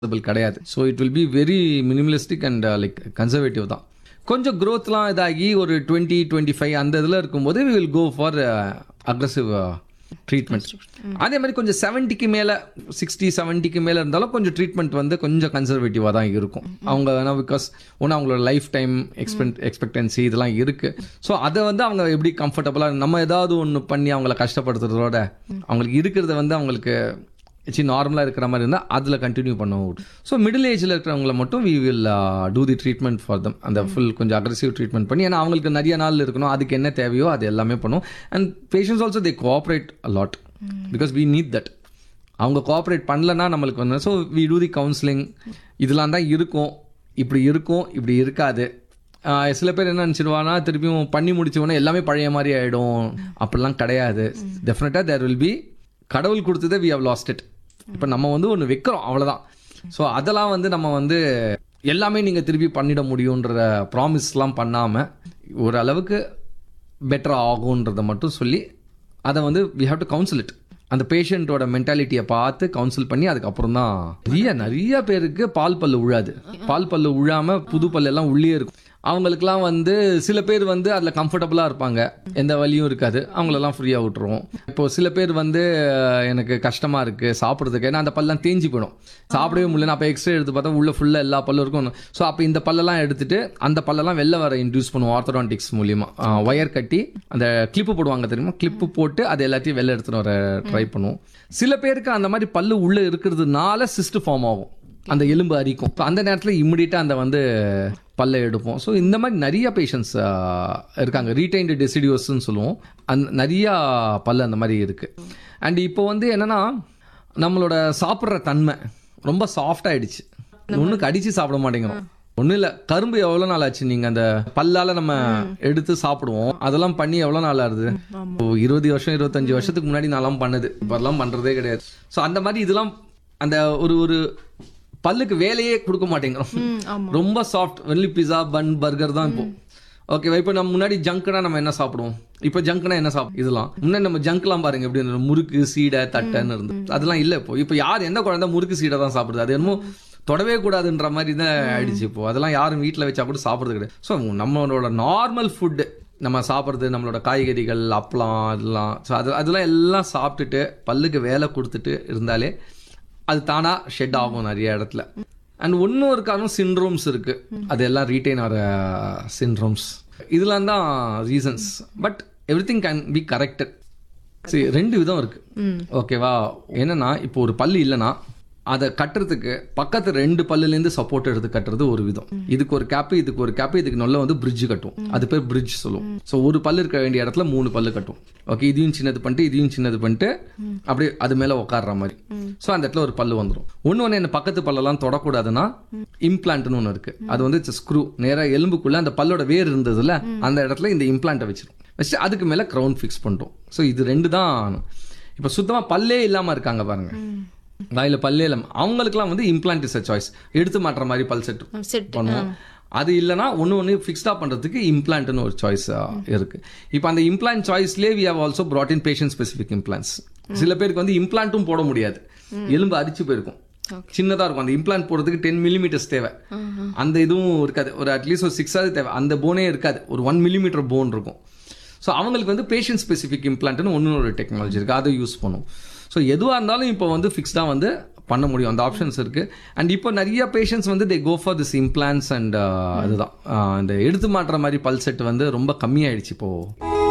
possible கிடையாது so it will be very minimalistic and like conservative தான் கொஞ்சம் க்ரோத்லாம் இதாகி ஒரு டுவெண்ட்டி டுவெண்ட்டி ஃபைவ் அந்த இதில் இருக்கும்போது we will go for aggressive treatment அதே மாதிரி கொஞ்சம் செவன்ட்டிக்கு மேலே சிக்ஸ்டி செவன்ட்டிக்கு மேலே இருந்தாலும் கொஞ்சம் ட்ரீட்மெண்ட் வந்து கொஞ்சம் கன்சர்வேட்டிவாக தான் இருக்கும் அவங்க வேணா பிகாஸ் ஒன்று அவங்களோட லைஃப் டைம் எக்ஸ்பெக்ட் எக்ஸ்பெக்டன்சி இதெல்லாம் இருக்குது ஸோ அதை வந்து அவங்க எப்படி கம்ஃபர்டபுளாக நம்ம ஏதாவது ஒன்று பண்ணி அவங்கள கஷ்டப்படுத்துறதோட அவங்களுக்கு இருக்கிறத வந்து அவங்களுக்கு சி நார்மலாக இருக்கிற மாதிரி இருந்தால் அதில் கண்டினியூ பண்ணுவோம் ஸோ மிடில் ஏஜில் இருக்கிறவங்கள மட்டும் we will do the treatment for them அந்த ஃபுல் கொஞ்சம் அக்ரெசிவ் ட்ரீட்மெண்ட் பண்ணி ஏன்னா அவங்களுக்கு நிறைய நாள் இருக்கணும் அதுக்கு என்ன தேவையோ அது எல்லாமே பண்ணும் and patients also they cooperate lot because we need that அவங்க கோஆப்ரேட் பண்ணலன்னா நம்மளுக்கு வந்து so we do the counselling இதெல்லாம் தான் இருக்கும் இப்படி இருக்கும் இப்படி இருக்காது ஆஹ் சில பேர் என்ன நினச்சிடுவானா திருப்பியும் பண்ணி முடிச்சவொடனே எல்லாமே பழைய மாதிரி ஆகிடும் அப்படிலாம் கிடையாது டெஃபினட்டாக தேர் வில் பி கடவுள் கொடுத்ததை வி ஹவ் லாஸ்ட் இட் இப்போ நம்ம வந்து ஒன்று வைக்கிறோம் அவ்வளோதான் ஸோ அதெல்லாம் வந்து நம்ம வந்து எல்லாமே நீங்கள் திருப்பி பண்ணிட முடியுன்ற ப்ராமிஸ்லாம் பண்ணாமல் ஓரளவுக்கு பெட்டர் ஆகுன்றதை மட்டும் சொல்லி அதை வந்து we have to counsel it அந்த பேஷண்ட்டோட மென்டாலிட்டியை பார்த்து கவுன்சில் பண்ணி அதுக்கப்புறம் தான் நிறைய நிறைய பேருக்கு பால் பல்லு உழாது பால் பல்லு உழாம புது பல்லு எல்லாம் உள்ளே இருக்கும் அவங்களுக்குலாம் வந்து சில பேர் வந்து அதில் கம்ஃபர்டபுளாக இருப்பாங்க எந்த வலியும் இருக்காது அவங்களெல்லாம் ஃப்ரீயாக விட்டுருவோம் இப்போ சில பேர் வந்து அஹ், எனக்கு கஷ்டமாக இருக்குது சாப்பிட்றதுக்கு ஏன்னா அந்த பல்லாம் தேஞ்சு போயிடும் சாப்பிடவே முடியல அப்போ எக்ஸ்ரே எடுத்து பார்த்தா உள்ள ஃபுல்லாக எல்லா பல்லும் இருக்கும் ஸோ அப்போ இந்த பல்லெல்லாம் எடுத்துட்டு அந்த பல்லெல்லாம் வெளில வர இன்டியூஸ் பண்ணுவோம் ஆர்த்தடான்டிக்ஸ் மூலியமா ஒயர் கட்டி அந்த கிளிப்பு போடுவாங்க தெரியுமா கிளிப்பு போட்டு அது எல்லாத்தையும் வெளில எடுத்துட்டு வர ட்ரை பண்ணுவோம் சில பேருக்கு அந்த மாதிரி பல்லு உள்ளே இருக்கிறதுனால சிஸ்ட் ஃபார்ம் ஆகும் அந்த எலும்பு அரிக்கும் So, அந்த நேரத்தில் இம்மிடியட்டாக அந்த வந்து பல்லை எடுப்போம் ஸோ இந்த மாதிரி நிறைய பேஷண்ட்ஸ் இருக்காங்க ரீடைன்டு டெசிடியோஸ்ன்னு சொல்லுவோம் அந்த நிறையா பல்லு அந்த மாதிரி இருக்குது அண்ட் இப்போ வந்து என்னன்னா நம்மளோட சாப்பிட்ற தன்மை ரொம்ப சாஃப்ட் ஆயிடுச்சு ஒன்றுக்கு அடித்து சாப்பிட மாட்டேங்கிறோம் ஒன்றும் இல்லை கரும்பு எவ்வளோ நாள் ஆச்சு நீங்கள் அந்த பல்லால் நம்ம எடுத்து சாப்பிடுவோம் அதெல்லாம் பண்ணி எவ்வளோ நாள் ஆகுது இப்போ இருபது வருஷம் இருபத்தஞ்சு வருஷத்துக்கு முன்னாடி நான்லாம் பண்ணுது இப்போல்லாம் பண்ணுறதே கிடையாது ஸோ அந்த மாதிரி இதெல்லாம் அந்த ஒரு ஒரு பல்லுக்கு வேலையே கொடுக்க மாட்டேங்கிறோம் ரொம்ப சாஃப்ட் வெள்ளி பிஸா பன் பர்கர் தான் இப்போ ஓகேவா இப்போ நம்ம முன்னாடி ஜங்க்னா நம்ம என்ன சாப்பிடுவோம் இப்போ ஜங்க்னா என்ன சாப்பிடும் இதெல்லாம் முன்னாடி நம்ம ஜங்க்லாம் பாருங்க எப்படி இருந்தது முறுக்கு சீடை தட்டைன்னு இருந்து அதெல்லாம் இல்லை இப்போ இப்போ யார் எந்த குழந்தை முறுக்கு சீடை தான் சாப்பிடுது அது என்னமோ தொடவே கூடாதுன்ற மாதிரி தான் ஆயிடுச்சு இப்போ அதெல்லாம் யாரும் வீட்டில் வச்சா கூட சாப்பிட்றது கிடையாது ஸோ நம்மளோட நார்மல் ஃபுட்டு நம்ம சாப்பிட்றது நம்மளோட காய்கறிகள் அப்பளம் அதெல்லாம் ஸோ அது அதெல்லாம் எல்லாம் சாப்பிட்டுட்டு பல்லுக்கு வேலை கொடுத்துட்டு இருந்தாலே அது தானா ஷெட் ஆகும் நிறைய இடத்துல அண்ட் இன்னும் ஒரு காரணம் சிண்ட்ரோம்ஸ் இருக்கு அது எல்லாம் ரீட்டைன் ஆகிற சிண்ட்ரோம்ஸ் இதெல்லாம் தான் reasons but everything can be corrected சரி ரெண்டு விதம் இருக்கு ஓகேவா என்னன்னா இப்போ ஒரு பல்லு இல்லைன்னா அதை கட்டுறதுக்கு பக்கத்து ரெண்டு பல்லுலேருந்து சப்போர்ட் எடுத்து கட்டுறது ஒரு விதம் இதுக்கு ஒரு கேப்பு இதுக்கு ஒரு கேப்பு இதுக்கு நல்ல வந்து பிரிட்ஜ் கட்டும் அது பேர் பிரிட்ஜ் சொல்லுவோம் ஸோ ஒரு பல்லு இருக்க வேண்டிய இடத்துல மூணு பல்லு கட்டும் ஓகே இதையும் சின்னது பண்ணிட்டு இதையும் சின்னது பண்ணிட்டு அப்படியே அது மேலே உட்கார்ற மாதிரி ஸோ அந்த இடத்துல ஒரு பல்லு வந்துடும் ஒன்று ஒன்று என்ன பக்கத்து பல்லெல்லாம் தொடக்கூடாதுன்னா இம்ப்ளான்ட்னு ஒன்று இருக்கு அது வந்து ஸ்க்ரூ நேராக எலும்புக்குள்ள அந்த பல்லோட வேர் இருந்ததுல அந்த இடத்துல இந்த இம்ப்ளான்ட்டை வச்சிரும் வச்சுட்டு அதுக்கு மேலே க்ரௌன் ஃபிக்ஸ் பண்ணுறோம் ஸோ இது ரெண்டு தான் இப்போ சுத்தமாக பல்லே இல்லாமல் இருக்காங்க பாருங்க வாயில பல்லே இல்லாமல் அவங்களுக்குலாம் வந்து இம்ப்ளான்ட் இஸ் அ சாய்ஸ் எடுத்து மாட்டுற மாதிரி பல் செட் செட் பண்ணுவோம் அது இல்லைன்னா ஒன்று ஒன்று ஃபிக்ஸ்டாக பண்ணுறதுக்கு இம்ப்ளான்ட்னு ஒரு சாய்ஸ் இருக்கு இப்போ அந்த இம்ப்ளான்ட் சாய்ஸ்லேயே we have also brought in patient specific implants சில பேருக்கு வந்து இம்ப்ளான்ட்டும் போட முடியாது எலும்பு அரிச்சு போயிருக்கும் சின்னதாக இருக்கும் அந்த இம்ப்ளான்ட் போடுறதுக்கு டென் மில்லிமீட்டர்ஸ் தேவை அந்த இதுவும் இருக்காது ஒரு அட்லீஸ்ட் ஒரு சிக்ஸாவது தேவை அந்த போனே இருக்காது ஒரு ஒன் மில்லிமீட்டர் போன் இருக்கும் ஸோ அவங்களுக்கு வந்து பேஷண்ட் ஸ்பெசிஃபிக் இம்ப்ளான்ட்னு ஒன்று ஒரு டெக்னாலஜி இருக்குது அதை யூஸ் பண்ணும் ஸோ எதுவாக இருந்தாலும் இப்போ வந்து ஃபிக்ஸ்டாக வந்து பண்ண முடியும் அந்த ஆப்ஷன்ஸ் இருக்குது அண்ட் இப்போ நிறைய பேஷண்ட்ஸ் வந்து they go for this implants and அதுதான் ஆஹ் இந்த எடுத்து மாட்டுற மாதிரி பல் செட் வந்து ரொம்ப கம்மியாயிடுச்சு இப்போது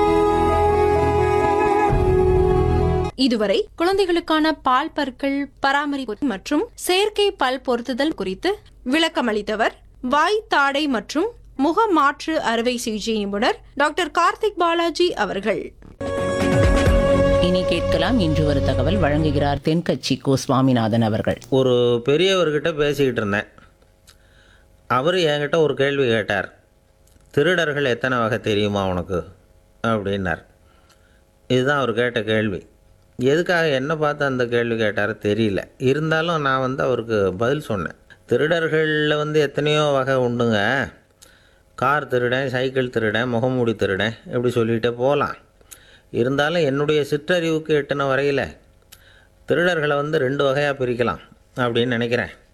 இதுவரை குழந்தைகளுக்கான பால் பற்கள் பராமரிப்பு மற்றும் செயற்கை பல் பொருத்துதல் குறித்து விளக்கமளித்தவர் வாய் தாடை மற்றும் முக மாற்று அறுவை சிகிச்சை நிபுணர் டாக்டர் கார்த்திக் பாலாஜி அவர்கள் இனி கேட்கலாம் இன்று ஒரு தகவல் வழங்குகிறார் தென்கட்சி கோ சுவாமிநாதன் அவர்கள் ஒரு பெரியவர்கிட்ட பேசிக்கிட்டு இருந்தேன் அவர் என்கிட்ட ஒரு கேள்வி கேட்டார் திருடர்கள் எத்தனை வகை தெரியுமா உனக்கு அப்படின்னார் இதுதான் அவர் கேட்ட கேள்வி எதுக்காக என்ன பார்த்து அந்த கேள்வி கேட்டார் தெரியல இருந்தாலும் நான் வந்து அவருக்கு பதில் சொன்னேன் திருடர்களில் வந்து எத்தனையோ வகை உண்டுங்க கார் திருடன் சைக்கிள் திருடன் முகமூடி திருடன் இப்படி சொல்லிகிட்டே போகலாம் இருந்தாலும் என்னுடைய சிற்றறிவுக்கு எட்டின வரையில் திருடர்களை வந்து ரெண்டு வகையாக பிரிக்கலாம் அப்படின்னு நினைக்கிறேன்